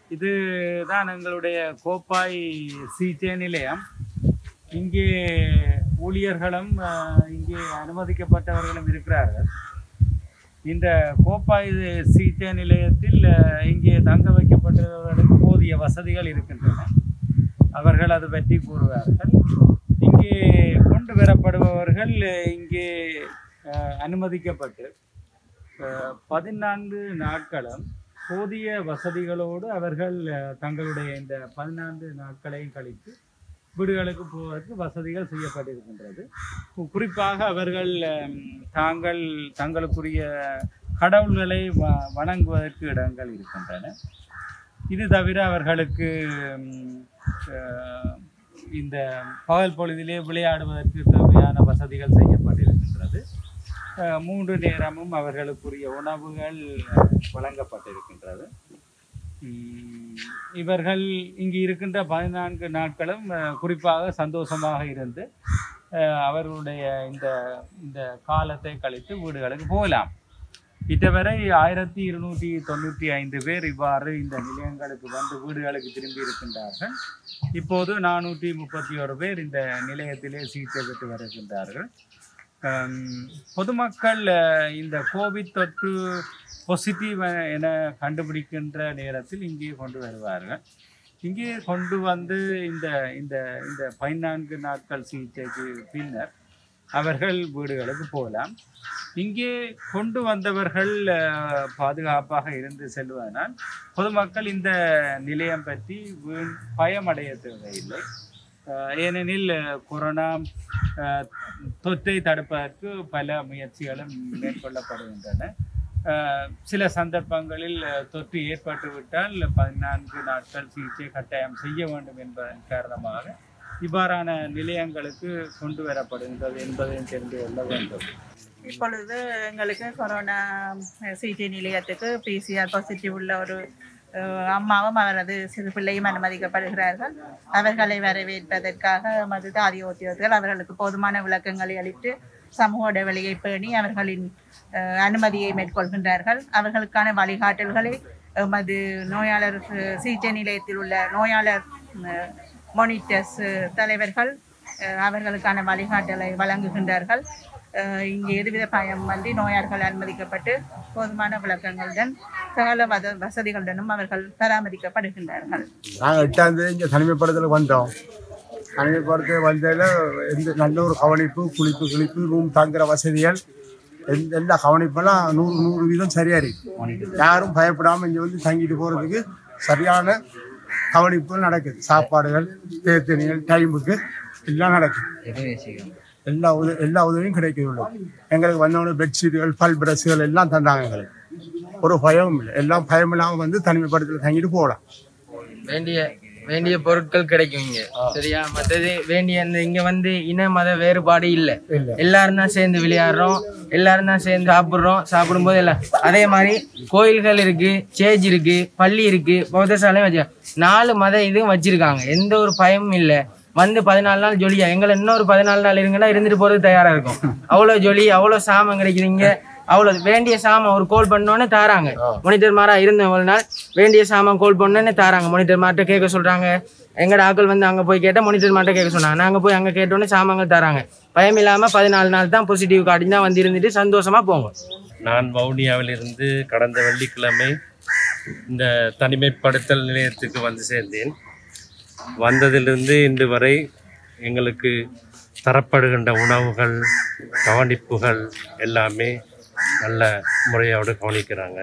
இதுதான் எங்களுடைய கோப்பாய் சிகிச்சை நிலையம் இங்கே ஊழியர்களும் அஹ், இங்கே அனுமதிக்கப்பட்டவர்களும் இருக்கிறார்கள் இந்த கோப்பாய் சிகிச்சை நிலையத்தில் அஹ், இங்கே தங்க வைக்கப்பட்டவர்களுக்கு போதிய வசதிகள் இருக்கின்றன அவர்கள் அது பற்றி கூறுவார்கள் இங்கே கொண்டு வரப்படுபவர்கள் அஹ், இங்கே அஹ், அனுமதிக்கப்பட்டு அஹ், பதினான்கு நாட்களும் போதிய வசதிகளோடு அவர்கள் அஹ், தங்களுடைய இந்த பதினான்கு நாட்களையும் கழித்து வீடுகளுக்கு போவதற்கு வசதிகள் செய்யப்பட்டிருக்கின்றது கு- குறிப்பாக அவர்கள் அம், தாங்கள் தங்களுக்குரிய கடவுள்களை வ வணங்குவதற்கு இடங்கள் இருக்கின்றன இது தவிர அவர்களுக்கு ம், அஹ், இந்த பகல் பொழுதிலே விளையாடுவதற்கு தேவையான வசதிகள் செய்யப்பட்டிருக்கின்றது அஹ், மூன்று நேரமும் அவர்களுக்குரிய உணவுகள் அஹ், வழங்கப்பட்டிருக்கின்றது உம், இவர்கள் இங்கு இருக்கின்ற பதினான்கு நாட்களும் அஹ், குறிப்பாக சந்தோஷமாக இருந்து அஹ், அவர்களுடைய இந்த இந்த காலத்தை கழித்து வீடுகளுக்கு போகலாம் இதுவரை ஆயிரத்தி இருநூற்றி தொண்ணூற்றி ஐந்து பேர் இவ்வாறு இந்த நிலையங்களுக்கு வந்து வீடுகளுக்கு திரும்பி இருக்கின்றார்கள் இப்போது நானூற்றி முப்பத்தி ஒரு பேர் இந்த நிலையத்திலே சிகிச்சை பெற்று வருகின்றார்கள் ஹம், பொதுமக்கள் அஹ், இந்த கோவிட் தொற்று பாசிட்டிவ் என கண்டுபிடிக்கின்ற நேரத்தில் இங்கே கொண்டு வருவார்கள் இங்கே கொண்டு வந்து இந்த இந்த இந்த பதினான்கு நாட்கள் சிகிச்சைக்கு பின்னர் அவர்கள் வீடுகளுக்கு போகலாம் இங்கே கொண்டு வந்தவர்கள் அஹ், பாதுகாப்பாக இருந்து செல்வதனால் பொதுமக்கள் இந்த நிலையம் பற்றி வீண் பயமடைய தேவையில்லை அஹ், ஏனெனில் அஹ், கொரோனா அஹ், தொற்றை தடுப்பதற்கு பல முயற்சிகளும் மேற்கொள்ளப்படுகின்றன அஹ், சில சந்தர்ப்பங்களில் அஹ், தொற்று ஏற்பட்டுவிட்டால் பதினான்கு நாட்கள் சிகிச்சை கட்டாயம் செய்ய வேண்டும் என்பதன் காரணமாக இவ்வாறான நிலையங்களுக்கு கொண்டு வரப்படுகின்றது என்பதையும் தெரிந்து கொள்ள வேண்டும் இப்பொழுது எங்களுக்கு கொரோனா சிகிச்சை நிலையத்துக்கு பிசிஆர் பாசிட்டிவ் உள்ள ஒரு அஹ், அம்மாவும் அவரது சிறு பிள்ளையும் அனுமதிக்கப்படுகிறார்கள் அவர்களை வரவேற்பதற்காக மது தாதி உத்தியோகர்கள் அவர்களுக்கு போதுமான விளக்கங்களை அளித்து சமூக இடைவெளியை பேணி அவர்களின் அஹ், அனுமதியை மேற்கொள்கின்றார்கள் அவர்களுக்கான வழிகாட்டல்களை எமது நோயாளர் அஹ், சிகிச்சை நிலையத்தில் உள்ள நோயாளர் மோனிட்டர்ஸ் தலைவர்கள் அஹ், அவர்களுக்கான வழிகாட்டலை வழங்குகின்றார்கள் அஹ், இங்கே எதுவித பயம் வந்து நோயாளர்கள் அனுமதிக்கப்பட்டு போதுமான விளக்கங்களுடன் சகல வத வசதிகளுடனும் அவர்கள் பராமரிக்கப்படுகின்றார்கள் நாங்கள் எட்டாம் தேதி இங்கே தனிமைப்படுத்தல வந்தோம் தனிமைப்படுத்த வந்ததில் எந்த நல்ல ஒரு கவனிப்பு குளிப்பு கிளிப்பு ரூம் தங்குற வசதிகள் எந்த எல்லா கவனிப்பெல்லாம் நூறு நூறு வீதம் சரியா இருக்கு யாரும் பயப்படாமல் இங்கே வந்து தங்கிட்டு போகிறதுக்கு சரியான கவனிப்பு நடக்குது சாப்பாடுகள் தேத்தனிகள் டைமுக்கு எல்லாம் நடக்குது எல்லா உதவி எல்லா உதவியும் கிடைக்குது உள்ளது எங்களுக்கு வந்தவொடனே பெட்ஷீட்டுகள் பல் பிரஷ்கள் எல்லாம் தந்தாங்க எங்களுக்கு ஒரு பயமும் இல்லை எல்லாம் பயம் இல்லாமல் வந்து தனிமைப்படுத்தல தங்கிட்டு போகலாம் வேண்டிய வேண்டிய பொருட்கள் கிடைக்கும் இங்க சரியா மற்றது வேண்டிய இந்த இங்க வந்து இன மத வேறுபாடு இல்ல இல்ல. எல்லாரும் தான் சேர்ந்து விளையாடுறோம் எல்லாரும் தான் சேர்ந்து சாப்பிடுறோம் சாப்பிடும்போது எல்லாம் அதே மாதிரி கோயில்கள் இருக்கு சேஜ் இருக்கு பள்ளி இருக்கு பௌத்தசாலையும் வச்சு நாலு மத இதுவும் வச்சிருக்காங்க எந்த ஒரு பயமும் இல்ல வந்து பதினாலு நாள் ஜொலியா எங்களை இன்னொரு பதினாலு நாள் இருங்கன்னா இருந்துட்டு போறது தயாரா இருக்கும் அவ்வளவு ஜொலி அவ்வளவு சாமம் கிடைக்குதுங்க அவ்வளவு வேண்டிய சாமான் ஒரு கோல் பண்ணோன்னே தாராங்க மோனிட்டர் மாரா இருந்த ஒரு நாள் வேண்டிய சாமான் கோல் பண்ணோன்னே தாராங்க மோனிட்டர் மார்ட்ட கேட்க சொல்றாங்க எங்கட ஆட்கள் வந்து அங்க போய் கேட்டா மோனிட்டர் மார்ட்ட கேட்க சொன்னாங்க நாங்க போய் அங்க கேட்டோன்னே சாமான்கள் தராங்க பயம் இல்லாம பதினாலு நாள் தான் பாசிட்டிவ் கார்டு தான் வந்து இருந்துட்டு சந்தோஷமா போங்க நான் வவுனியாவிலிருந்து கடந்த வெள்ளிக்கிழமை இந்த தனிமைப்படுத்தல் நிலையத்துக்கு வந்து சேர்ந்தேன் வந்ததிலிருந்து இன்று வரை எங்களுக்கு தரப்படுகின்ற உணவுகள் கவனிப்புகள் எல்லாமே நல்ல முறையோடு கவனிக்கிறாங்க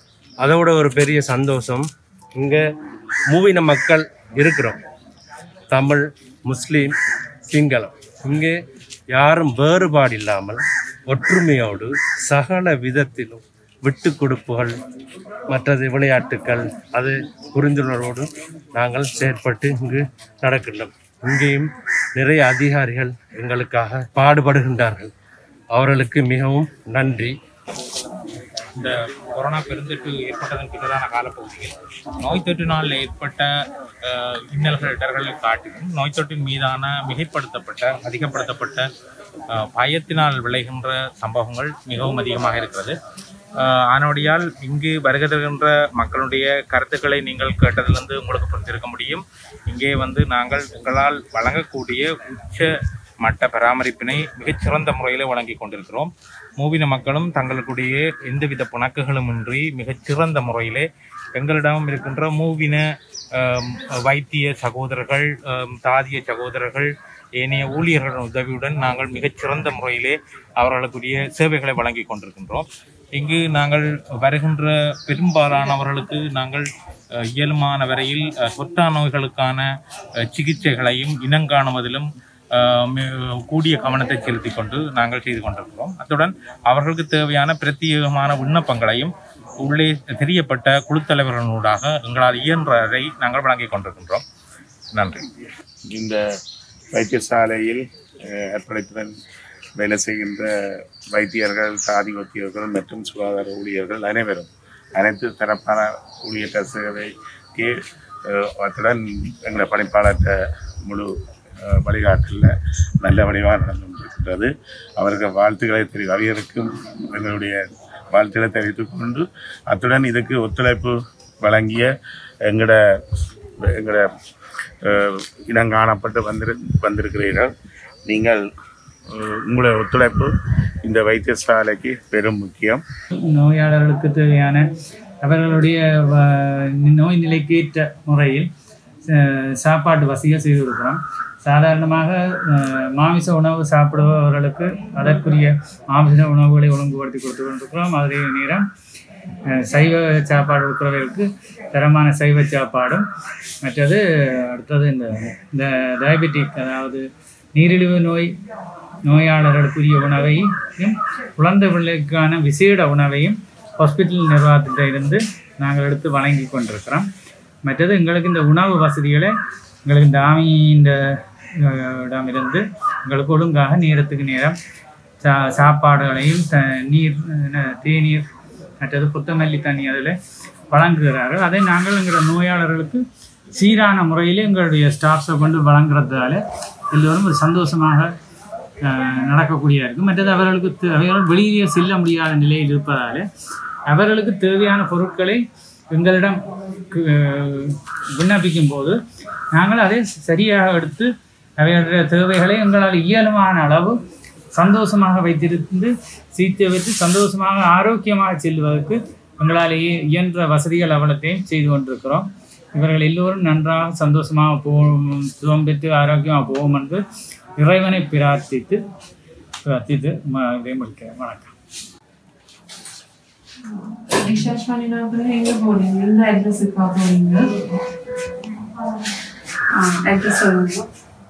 அதோட ஒரு பெரிய சந்தோஷம் இங்கே மூவின மக்கள் இருக்கிறோம் தமிழ் முஸ்லீம் சிங்களம் இங்கே யாரும் வேறுபாடு இல்லாமல் ஒற்றுமையோடு சகல விதத்திலும் விட்டு கொடுப்புகள் மற்றது விளையாட்டுக்கள் அது புரிந்துணர்வோடு நாங்கள் செயற்பட்டு இங்கு நடக்கின்றோம் இங்கேயும் நிறைய அதிகாரிகள் எங்களுக்காக பாடுபடுகின்றார்கள் அவர்களுக்கு மிகவும் நன்றி இந்த கொரோனா பெருந்தொற்று ஏற்பட்டதன் பின்னரான காலப்பகுதியில் நோய் தொற்றினால் ஏற்பட்ட அஹ், இன்னல்கள் இடர்களை காட்டிலும் நோய் தொற்றின் மீதான மிகைப்படுத்தப்பட்ட அதிகப்படுத்தப்பட்ட அஹ், பயத்தினால் விளைகின்ற சம்பவங்கள் மிகவும் அதிகமாக இருக்கிறது ஆஹ் ஆனபடியால் இங்கு வருகை தருகின்ற மக்களுடைய கருத்துக்களை நீங்கள் கேட்டதிலிருந்து உங்களுக்கு புரிந்திருக்க முடியும் இங்கே வந்து நாங்கள் எங்களால் வழங்கக்கூடிய உச்ச மட்ட பராமரிப்பினை மிகச்சிறந்த முறையில் வழங்கி கொண்டிருக்கிறோம் மூவின மக்களும் தங்களுடைய எந்தவித புணக்குகளுமின்றி மிகச்சிறந்த முறையிலே எங்களிடம் இருக்கின்ற மூவின ஆம், வைத்திய சகோதரர்கள் ஆம், தாதிய சகோதரர்கள் ஏனைய ஊழியர்களின் உதவியுடன் நாங்கள் மிகச்சிறந்த முறையிலே அவர்களுக்குரிய சேவைகளை வழங்கி கொண்டிருக்கின்றோம் இங்கு நாங்கள் வருகின்ற பெரும்பாலானவர்களுக்கு நாங்கள் அஹ், இயலுமான வரையில் அஹ், தொற்றா நோய்களுக்கான அஹ், சிகிச்சைகளையும் இனங்காணுவதிலும் அஹ், மி- கூடிய கவனத்தை செலுத்தி கொண்டு நாங்கள் செய்து கொண்டிருக்கிறோம் அத்துடன் அவர்களுக்கு தேவையான பிரத்யேகமான விண்ணப்பங்களையும் உள்ளே தெரியப்பட்ட குழுத் தலைவர்களூடாக எங்களால் இயன்றதை நாங்கள் வழங்கிக் கொண்டிருக்கின்றோம் நன்றி இந்த வைத்தியசாலையில் அஹ், அர்ப்பணிப்புடன் வேலை செய்கின்ற வைத்தியர்கள் சாதி வைத்தியர்கள் மற்றும் சுகாதார ஊழியர்கள் அனைவரும் அனைத்து தரப்பான ஊழியர் சேவைக்கு அஹ், அத்துடன் எங்களை பணிப்பாளர்கிட்ட முழு அஹ், வழிகாட்டலில் நல்ல வடிவாக நடந்து கொண்டிருக்கின்றது அவருக்கு வாழ்த்துக்களை தெரிவி அவர்களுக்கும் எங்களுடைய வாழ்த்துக்களை தெரிவித்துக் கொண்டு அத்துடன் இதுக்கு ஒத்துழைப்பு வழங்கிய எங்களோட எங்களோட அஹ், இனங்காணப்பட்டு வந்திரு வந்திருக்கிறீர்கள் நீங்கள் அஹ், உங்களுடைய ஒத்துழைப்பு இந்த வைத்தியசாலைக்கு பெரும் முக்கியம் நோயாளர்களுக்கு தேவையான அவர்களுடைய வ- நோய் நிலைக்கேற்ற முறையில் அஹ், சாப்பாட்டு வசதியை செய்து கொடுக்குறோம் சாதாரணமாக அஹ், மாமிச உணவு சாப்பிடுபவர்களுக்கு அதற்குரிய மாமிச உணவுகளை ஒழுங்குபடுத்தி கொடுத்து கொண்டிருக்கிறோம் அதே நேரம் அஹ், சைவ சாப்பாடு கொடுக்குறவர்களுக்கு தரமான சைவ சாப்பாடும் மற்றது அடுத்தது இந்த இந்த டயபெட்டிக் அதாவது நீரிழிவு நோய் நோயாளர்களுக்குரிய உணவையும் குழந்தைகளுக்கான விசேட உணவையும் ஹாஸ்பிட்டல் நிர்வாகத்திட்ட இருந்து நாங்கள் எடுத்து வழங்கி கொண்டிருக்கிறோம் மற்றது எங்களுக்கு இந்த உணவு வசதிகளை எங்களுக்கு இந்த ஆமி இந்த அஹ், இடமிருந்து எங்களுக்கு ஒழுங்காக நேரத்துக்கு நேரம் சா சாப்பாடுகளையும் த நீர் அஹ், தேநீர் மற்றது புத்தமல்லி தண்ணி அதில் வழங்குகிறார்கள் அதை நாங்கள் எங்களோட நோயாளர்களுக்கு சீரான முறையில் எங்களுடைய ஸ்டாஃப்ஸை கொண்டு வழங்குறதால எல்லோரும் ஒரு சந்தோஷமாக அஹ், நடக்கக்கூடியதாக இருக்கும் மற்றது அவர்களுக்கு தே- அவர்கள் வெளியே செல்ல முடியாத நிலையில் இருப்பதால் அவர்களுக்கு தேவையான பொருட்களை எங்களிடம் கு- விண்ணப்பிக்கும் போது நாங்கள் அதை சரியாக எடுத்து அவைகளுடைய தேவைகளை எங்களால் இயலுமான அளவு சந்தோஷமாக வைத்திருந்து சிகிச்சை வைத்து சந்தோஷமாக ஆரோக்கியமாக செல்வதற்கு எங்களால் இய- இயன்ற வசதிகள் அவ்வளத்தையும் செய்து கொண்டிருக்கிறோம் இவர்கள் எல்லோரும் நன்றாக சந்தோஷமாக போகும் சுகம் பெற்று ஆரோக்கியமாக போகும் என்று இறைவனை பிரார்த்தித்து பிரார்த்தித்து ம- இதை முடிக்கிறேன் வணக்கம் டிஸ்சார்ஜ் பண்ணினாங்க எங்க போனீங்க எந்த அட்ரஸுக்கா போனீங்க அட்ரஸ் சொல்லுங்க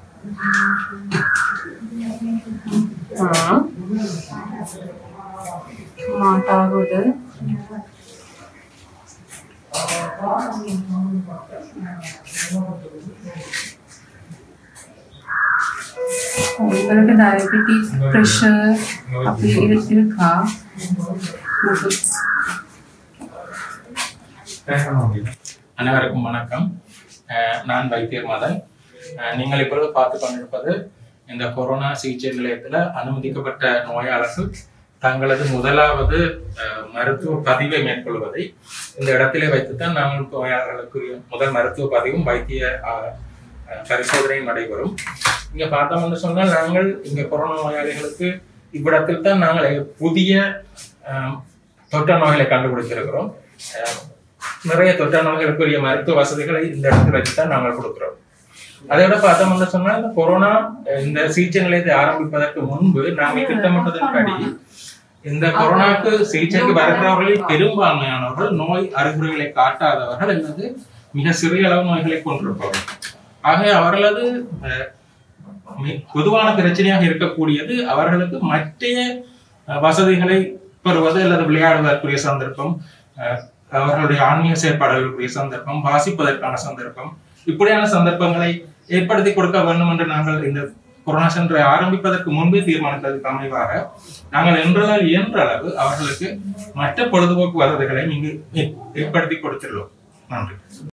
ஆ மாட்டாகுது உங்களுக்கு டயபெட்டிஸ் ப்ரெஷர் அப்படி இரு- இருக்கா உங்களுக்கு அனைவருக்கும் வணக்கம் அஹ் நான் வைத்தியர் மதன் அஹ் நீங்கள் இப்பொழுது பார்த்து கொண்டிருப்பது இந்த கொரோனா சிகிச்சை நிலையத்தில் அனுமதிக்கப்பட்ட நோயாளர்கள் தங்களது முதலாவது அஹ், மருத்துவ பதிவை மேற்கொள்வதை இந்த இடத்திலே வைத்துத்தான் நாங்கள் நோயாளர்களுக்குரிய முதல் மருத்துவ பதிவும் வைத்திய அஹ், அஹ், பரிசோதனையும் நடைபெறும் இங்க பார்த்தோம்னு சொன்னால் நாங்கள் இங்க கொரோனா நோயாளிகளுக்கு இவ்விடத்தில் தான் நாங்கள் புதிய அஹ், தொற்று நோய்களை கண்டுபிடிச்சிருக்கிறோம் அஹ், நிறைய தொற்று நோய்களுக்குரிய மருத்துவ வசதிகளை இந்த இடத்துல வச்சு தான் நாங்கள் கொடுக்கிறோம் அதை விட பார்த்தோம்னு சொன்னா இந்த கொரோனா அஹ், இந்த சிகிச்சை நிலையத்தை ஆரம்பிப்பதற்கு முன்பு நாங்கள் திட்டமிட்டதன்படி இந்த கொரோனாக்கு சிகிச்சைக்கு வருகிறவர்களில் பெரும்பான்மையானவர்கள் நோய் அறிகுறிகளை காட்டாதவர்கள் அல்லது மிக சிறிய அளவு நோய்களை கொண்டிருப்பவர்கள் ஆக அவர்களது அஹ், மி- பொதுவான பிரச்சனையாக இருக்கக்கூடியது அவர்களுக்கு மற்ற அஹ், வசதிகளை பெறுவது அல்லது விளையாடுவதற்குரிய சந்தர்ப்பம் அஹ், அவர்களுடைய ஆன்மீக செயற்பாடுகளுக்குரிய சந்தர்ப்பம் வாசிப்பதற்கான சந்தர்ப்பம் இப்படியான சந்தர்ப்பங்களை ஏற்படுத்தி கொடுக்க வேண்டும் என்று நாங்கள் இந்த கொரோனா சென்றை ஆரம்பிப்பதற்கு முன்பே தீர்மானித்ததற்கு அமைவாக நாங்கள் என்றால் இயன்ற அளவு அவர்களுக்கு மற்ற பொழுதுபோக்கு வசதிகளை இங்கு ஏற்படுத்தி கொடுத்துள்ளோம் நன்றி